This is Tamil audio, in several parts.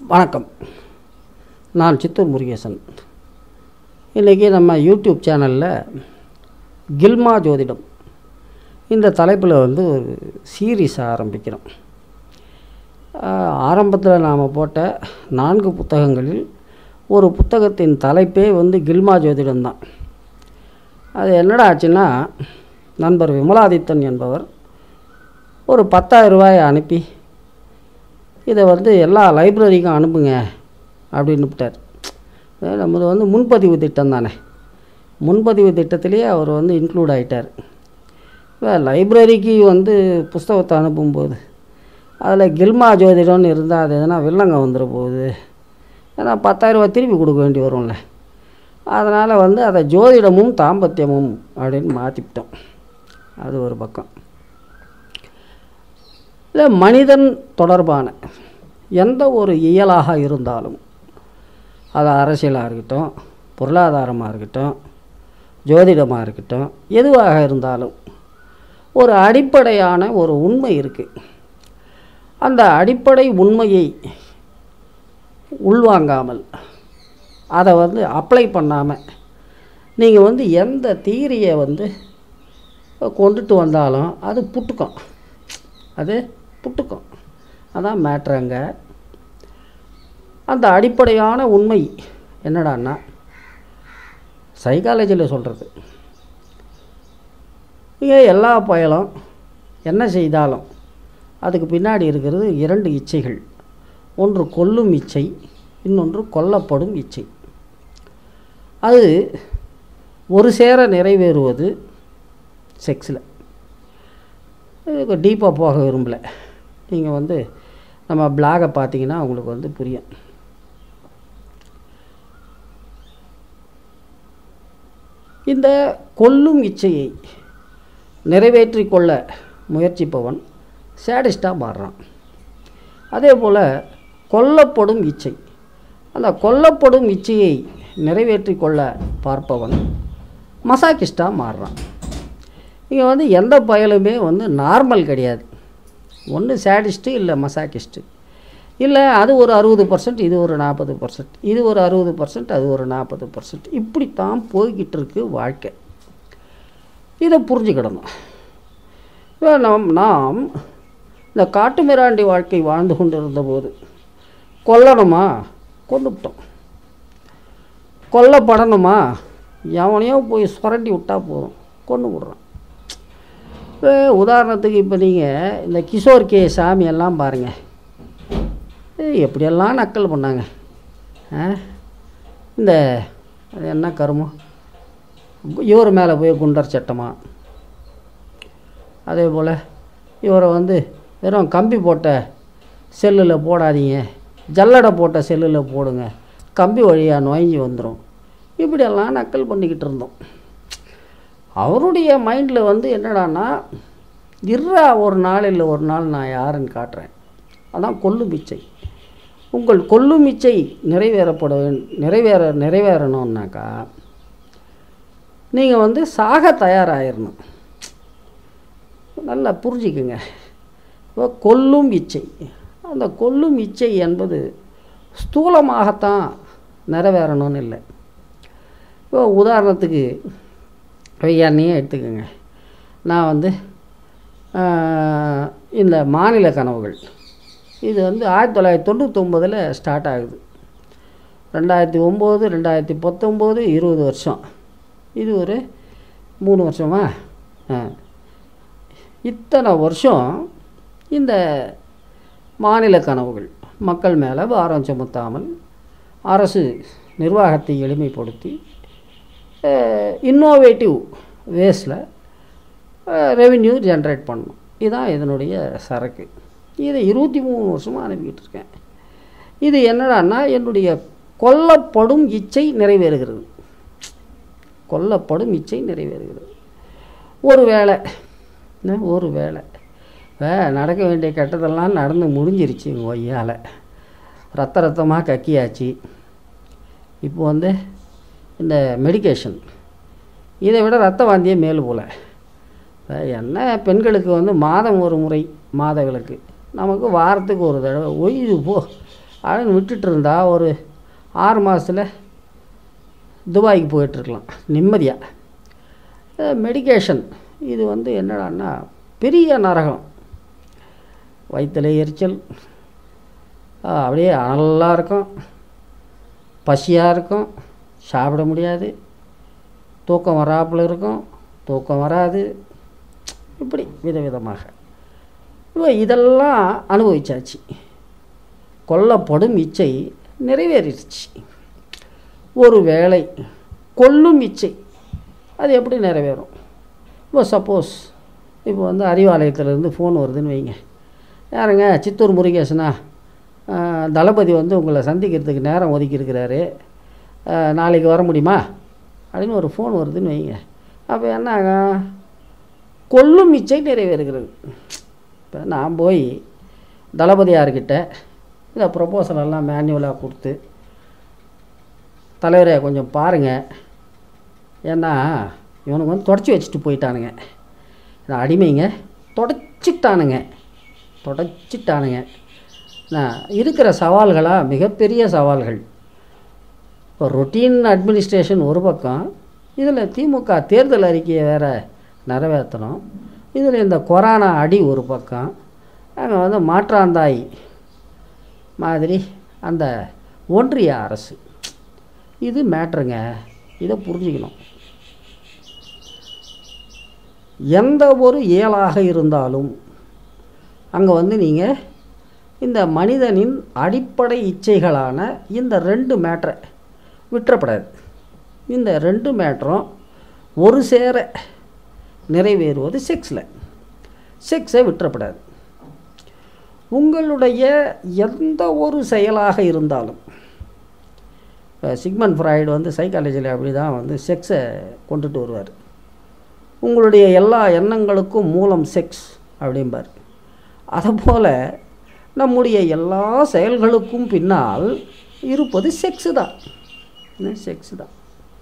வணக்கம் நான் சித்தூர் முருகேசன் இன்றைக்கி நம்ம யூடியூப் சேனலில் கில்மா ஜோதிடம் இந்த தலைப்பில் வந்து ஒரு சீரீஸ் ஆரம்பிக்கிறோம் ஆரம்பத்தில் நாம் போட்ட நான்கு புத்தகங்களில் ஒரு புத்தகத்தின் தலைப்பே வந்து கில்மா ஜோதிடம் தான் அது என்னடா ஆச்சுன்னா நண்பர் விமலாதித்தன் என்பவர் ஒரு பத்தாயிரம் ரூபாயை அனுப்பி இதை வந்து எல்லா லைப்ரரிக்கும் அனுப்புங்க அப்படின்னு விட்டார் நம்மது வந்து முன்பதிவு திட்டம் தானே முன்பதிவு திட்டத்திலேயே அவர் வந்து இன்க்ளூட் ஆகிட்டார் இப்போ லைப்ரரிக்கு வந்து புஸ்தகத்தை அனுப்பும்போது அதில் கில்மா ஜோதிடம்னு இருந்தால் அது எதனா வில்லங்க வந்துட போகுது ஏன்னா பத்தாயிரரூபா திருப்பி கொடுக்க வேண்டி வரும்ல அதனால் வந்து அதை ஜோதிடமும் தாம்பத்தியமும் அப்படின்னு மாற்றிவிட்டோம் அது ஒரு பக்கம் இல்லை மனிதன் தொடர்பான எந்த ஒரு இயலாக இருந்தாலும் அது அரசியலாக இருக்கட்டும் பொருளாதாரமாக இருக்கட்டும் ஜோதிடமாக இருக்கட்டும் எதுவாக இருந்தாலும் ஒரு அடிப்படையான ஒரு உண்மை இருக்குது அந்த அடிப்படை உண்மையை உள்வாங்காமல் அதை வந்து அப்ளை பண்ணாமல் நீங்கள் வந்து எந்த தீரியை வந்து கொண்டுட்டு வந்தாலும் அது புட்டுக்கும் அது புட்டுக்கும் அதான் மேட்ருங்க அந்த அடிப்படையான உண்மை என்னடான்னா சைக்காலஜியில் சொல்கிறது ஏன் எல்லா பயலும் என்ன செய்தாலும் அதுக்கு பின்னாடி இருக்கிறது இரண்டு இச்சைகள் ஒன்று கொல்லும் இச்சை இன்னொன்று கொல்லப்படும் இச்சை அது ஒரு சேர நிறைவேறுவது செக்ஸில் இதுக்கு டீப்பாக போக விரும்பலை நீங்கள் வந்து நம்ம பிளாகை பார்த்தீங்கன்னா உங்களுக்கு வந்து புரியும் இந்த கொல்லும் இச்சையை நிறைவேற்றி கொள்ள முயற்சிப்பவன் சேடிஸ்டாக மாறுறான் அதே போல் கொல்லப்படும் இச்சை அந்த கொல்லப்படும் இச்சையை நிறைவேற்றி கொள்ள பார்ப்பவன் மசாக்கிஸ்டாக மாறுறான் இங்கே வந்து எந்த பயலுமே வந்து நார்மல் கிடையாது ஒன்று சேடிஸ்ட்டு இல்லை மசாக்கிஸ்ட்டு இல்லை அது ஒரு அறுபது பர்சன்ட் இது ஒரு நாற்பது பர்சன்ட் இது ஒரு அறுபது பர்சன்ட் அது ஒரு நாற்பது பர்சன்ட் இப்படித்தான் போய்கிட்டு இருக்கு வாழ்க்கை இதை புரிஞ்சுக்கிடணும் இப்போ நாம் நாம் இந்த காட்டு மிராண்டி வாழ்க்கை வாழ்ந்து கொண்டு இருந்தபோது கொல்லணுமா கொண்டுவிட்டோம் கொல்லப்படணுமா எவனையோ போய் சுரண்டி விட்டால் போதும் கொண்டு விட்றான் இப்போ உதாரணத்துக்கு இப்போ நீங்கள் இந்த கிஷோர் கே சாமி எல்லாம் பாருங்கள் எப்படியெல்லாம் நக்கல் பண்ணாங்க இந்த அது என்ன கருமம் இவர் மேலே போய் குண்டர் சட்டமா அதே போல் இவரை வந்து வெறும் கம்பி போட்ட செல்லில் போடாதீங்க ஜல்லடை போட்ட செல்லில் போடுங்க கம்பி வழியாக நுழைஞ்சி வந்துடும் இப்படியெல்லாம் நக்கல் பண்ணிக்கிட்டு இருந்தோம் அவருடைய மைண்டில் வந்து என்னடான்னா இர்ரா ஒரு நாள் இல்லை ஒரு நாள் நான் யாருன்னு காட்டுறேன் அதான் கொல்லும் இச்சை உங்கள் கொல்லும் இச்சை நிறைவேறப்பட நிறைவேற நிறைவேறணும்னாக்கா நீங்கள் வந்து சாக தயாராகிடணும் நல்லா புரிஞ்சுக்குங்க இப்போ கொல்லும் இச்சை அந்த கொல்லும் இச்சை என்பது ஸ்தூலமாகத்தான் நிறைவேறணும்னு இல்லை இப்போ உதாரணத்துக்கு என்னையே எடுத்துக்கோங்க நான் வந்து இந்த மாநில கனவுகள் இது வந்து ஆயிரத்தி தொள்ளாயிரத்தி தொண்ணூத்தொம்பதில் ஸ்டார்ட் ஆகுது ரெண்டாயிரத்தி ஒம்பது ரெண்டாயிரத்தி பத்தொம்போது இருபது வருஷம் இது ஒரு மூணு வருஷமா இத்தனை வருஷம் இந்த மாநில கனவுகள் மக்கள் மேலே பாரம் சுமத்தாமல் அரசு நிர்வாகத்தை எளிமைப்படுத்தி இன்னோவேட்டிவ் வேஸில் ரெவின்யூ ஜென்ரேட் பண்ணணும் இதுதான் இதனுடைய சரக்கு இதை இருபத்தி மூணு வருஷமாக அனுப்பிக்கிட்டு இருக்கேன் இது என்னடான்னா என்னுடைய கொல்லப்படும் இச்சை நிறைவேறுகிறது கொல்லப்படும் இச்சை நிறைவேறுகிறது ஒரு வேலை ஒரு வேலை இப்போ நடக்க வேண்டிய கெட்டதெல்லாம் நடந்து முடிஞ்சிருச்சு ஒய்யால் ரத்த ரத்தமாக கக்கியாச்சு இப்போ வந்து இந்த மெடிக்கேஷன் இதை விட ரத்த வாந்தியே மேல் போல் என்ன பெண்களுக்கு வந்து மாதம் ஒரு முறை மாத விளக்கு நமக்கு வாரத்துக்கு ஒரு தடவை ஒய்து போ அப்படின்னு விட்டுட்டு இருந்தா ஒரு ஆறு மாதத்தில் துபாய்க்கு போயிட்டுருக்கலாம் நிம்மதியாக மெடிகேஷன் இது வந்து என்னடான்னா பெரிய நரகம் வயிற்றுல எரிச்சல் ஆ, அப்படியே அனலாக இருக்கும் பசியாக இருக்கும் சாப்பிட முடியாது தூக்கம் வராப்புல இருக்கும் தூக்கம் வராது இப்படி விதவிதமாக இப்போ இதெல்லாம் அனுபவிச்சாச்சு கொல்லப்படும் இச்சை நிறைவேறிடுச்சு ஒரு வேளை கொல்லும் இச்சை அது எப்படி நிறைவேறும் இப்போ சப்போஸ் இப்போ வந்து அறிவாலயத்திலேருந்து ஃபோன் வருதுன்னு வைங்க யாருங்க சித்தூர் முருகேசனா ஆ, தளபதி வந்து உங்களை சந்திக்கிறதுக்கு நேரம் ஒதுக்கியிருக்கிறாரு ஆ, நாளைக்கு வர முடியுமா அப்படின்னு ஒரு ஃபோன் வருதுன்னு வைங்க அப்போ என்ன ஆகும்? கொல்லும் இச்சை நிறைவேறுகிறது இப்போ நான் போய் தளபதியார்கிட்ட இந்த ப்ரொபோசல் எல்லாம் மேனுவலாக கொடுத்து தலைவரே கொஞ்சம் பாருங்கள் ஏன்னா இவனுக்கு வந்து தொடச்சி வச்சுட்டு போயிட்டானுங்க நான் அடிமைங்க தொடச்சிட்டானுங்க தொடச்சிட்டானுங்க நான் இருக்கிற சவால்களாக மிகப்பெரிய சவால்கள் இப்போ ரொட்டீன் அட்மினிஸ்ட்ரேஷன் ஒரு பக்கம் இதில் திமுக தேர்தல் அறிக்கையை வேற நிறைவேற்றணும் இதில் இந்த கொரோனா அடி ஒரு பக்கம் அங்கே வந்து மாற்றாந்தாய் மாதிரி அந்த ஒன்றிய அரசு இது மேட்ருங்க இதை புரிஞ்சுக்கணும் எந்த ஒரு இயலாக இருந்தாலும் அங்கே வந்து நீங்கள் இந்த மனிதனின் அடிப்படை இச்சைகளான இந்த ரெண்டு மேட்ரை விட்டுறப்படாது இந்த ரெண்டு மேட்ரும் ஒரு சேர நிறைவேறுவது செக்ஸில் செக்ஸை விட்டுறப்படாது உங்களுடைய எந்த ஒரு செயலாக இருந்தாலும் இப்போ சிக்மன் ஃப்ராய்டு வந்து சைக்காலஜியில் அப்படி தான் வந்து செக்ஸை கொண்டுட்டு வருவார் உங்களுடைய எல்லா எண்ணங்களுக்கும் மூலம் செக்ஸ் அப்படிம்பார் அதுபோல் நம்முடைய எல்லா செயல்களுக்கும் பின்னால் இருப்பது செக்ஸு தான் செக்ஸு தான்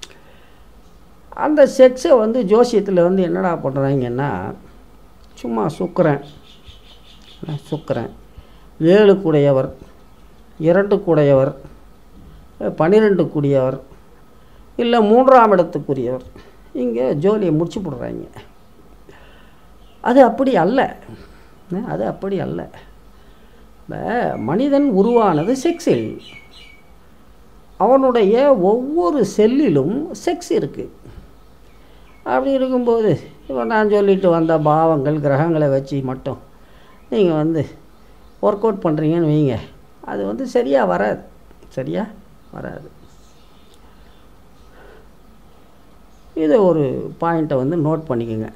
அந்த செக்ஸை வந்து ஜோசியத்தில் வந்து என்னடா பண்ணுறாங்கன்னா சும்மா சுக்கரன் சுக்கரன் ஏழு கூடையவர் இரண்டு கூடையவர் பன்னிரெண்டு கூடியவர் இல்லை மூன்றாம் இடத்துக்குரியவர் இங்கே ஜோலியை முடிச்சு போடுறாங்க அது அப்படி அல்ல அஹ் அது அப்படி அல்ல இப்ப மனிதன் உருவானது செக்ஸில் அவனுடைய ஒவ்வொரு செல்லிலும் செக்ஸ் இருக்குது அப்படி இருக்கும்போது இப்போ நான் சொல்லிட்டு வந்த பாவங்கள் கிரகங்களை வச்சு மட்டும் நீங்கள் வந்து ஒர்க் அவுட் பண்ணுறீங்கன்னு வைங்க அது வந்து சரியாக வராது சரியா வராது இதை ஒரு பாயிண்ட்டை வந்து நோட் பண்ணிக்கோங்க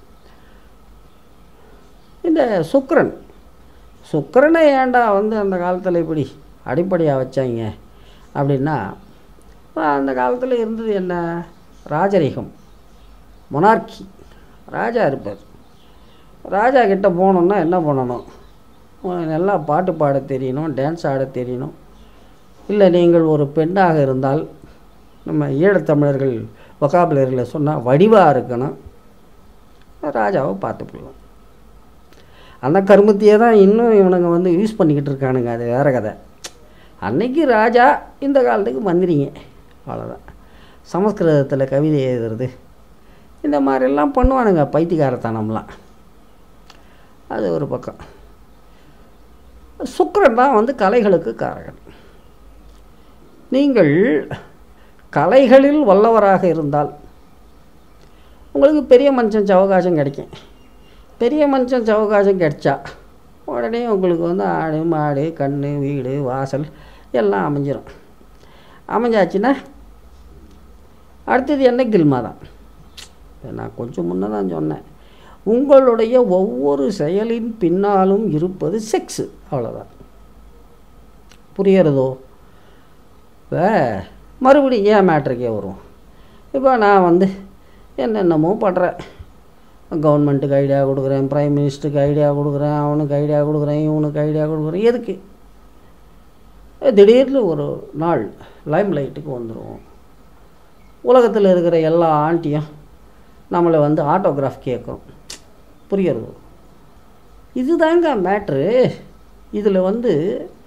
இந்த சுக்கிரன் சுக்கிரனை ஏன்டா வந்து அந்த காலத்தில் இப்படி அடிப்படையாக வச்சாங்க அப்படின்னா இப்ப அந்த காலத்தில் இருந்தது என்ன ராஜரிகம் மொனார்கி ராஜா இருப்பார் ராஜா கிட்ட போகணுன்னா என்ன பண்ணணும் உனக்கு நல்லா பாட்டு பாட தெரியணும் டான்ஸ் ஆட தெரியணும் இல்லை நீங்கள் ஒரு பெண்ணாக இருந்தால் நம்ம ஈழத்தமிழர்கள் வொக்காபுலரியில் சொன்னால் வடிவாக இருக்கணும் ராஜாவை பார்த்துக்கலாம் அந்த கருமத்தையே தான் இன்னும் இவனுங்க வந்து யூஸ் பண்ணிக்கிட்டு இருக்கானுங்க அது வேறு கதை அன்னைக்கு ராஜா இந்த காலத்துக்கு மந்திரிங்க அவ்வளோதான் சமஸ்கிருதத்தில் கவிதை எழுதுறது இந்த மாதிரிலாம் பண்ணுவானுங்க பைத்தியக்காரத்தனம்லாம் அது ஒரு பக்கம் சுக்கிரன் தான் வந்து கலைகளுக்கு காரகன் நீங்கள் கலைகளில் வல்லவராக இருந்தால் உங்களுக்கு பெரிய மனுஷன் சவகாசம் கிடைக்கும் பெரிய மனுஷன் சவகாசம் கிடைச்சா உடனே உங்களுக்கு வந்து ஆடு மாடு கண் வீடு வாசல் எல்லாம் அமைஞ்சிரும் அமைஞ்சாச்சுன்னா அடுத்தது என்ன கில்மா தான் இப்ப நான் கொஞ்சம் முன்னே தான் சொன்னேன் உங்களுடைய ஒவ்வொரு செயலின் பின்னாலும் இருப்பது செக்ஸு அவ்வளோதான் புரியறதோ இப்போ மறுபடியும் ஏன் மேட்ருக்கே வரும் இப்போ நான் வந்து என்னென்னமோ பண்ணுறேன் கவர்மெண்ட்டுக்கு ஐடியா கொடுக்குறேன் பிரைம் மினிஸ்டருக்கு ஐடியா கொடுக்குறேன் அவனுக்கு ஐடியா கொடுக்குறேன் இவனுக்கு ஐடியா கொடுக்குறேன் எதுக்கு திடீர்னு ஒரு நாள் லைம் லைட்டுக்கு வந்துடுவோம் உலகத்தில் இருக்கிற எல்லா ஆண்டியும் நம்மளை வந்து ஆட்டோகிராஃப் கேட்கும் புரியுறது இதுதாங்க மேட்ரு இதில் வந்து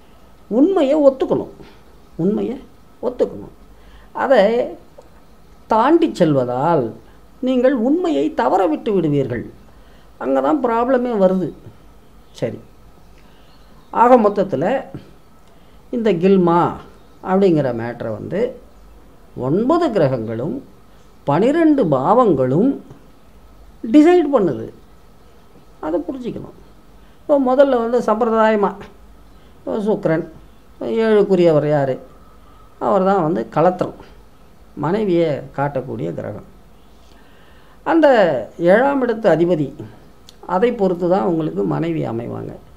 உண்மையை ஒத்துக்கணும் உண்மையை ஒத்துக்கணும் அதை தாண்டி செல்வதால் நீங்கள் உண்மையை தவற விட்டு விடுவீர்கள் அங்கே தான் ப்ராப்ளமே வருது சரி ஆக மொத்தத்தில் இந்த கில்மா அப்படிங்கிற மேட்ரை வந்து ஒன்பது கிரகங்களும் பனிரெண்டு பாவங்களும் டிசைட் பண்ணுது அதை புரிஞ்சுக்கணும் இப்போ முதல்ல வந்து சம்பிரதாயமாக சுக்கரன் ஏழுக்குரியவர் யார் அவர் தான் வந்து களத்திரம் மனைவியை காட்டக்கூடிய கிரகம் அந்த ஏழாம் இடத்து அதிபதி அதை பொறுத்து தான் உங்களுக்கு மனைவி அமைவாங்க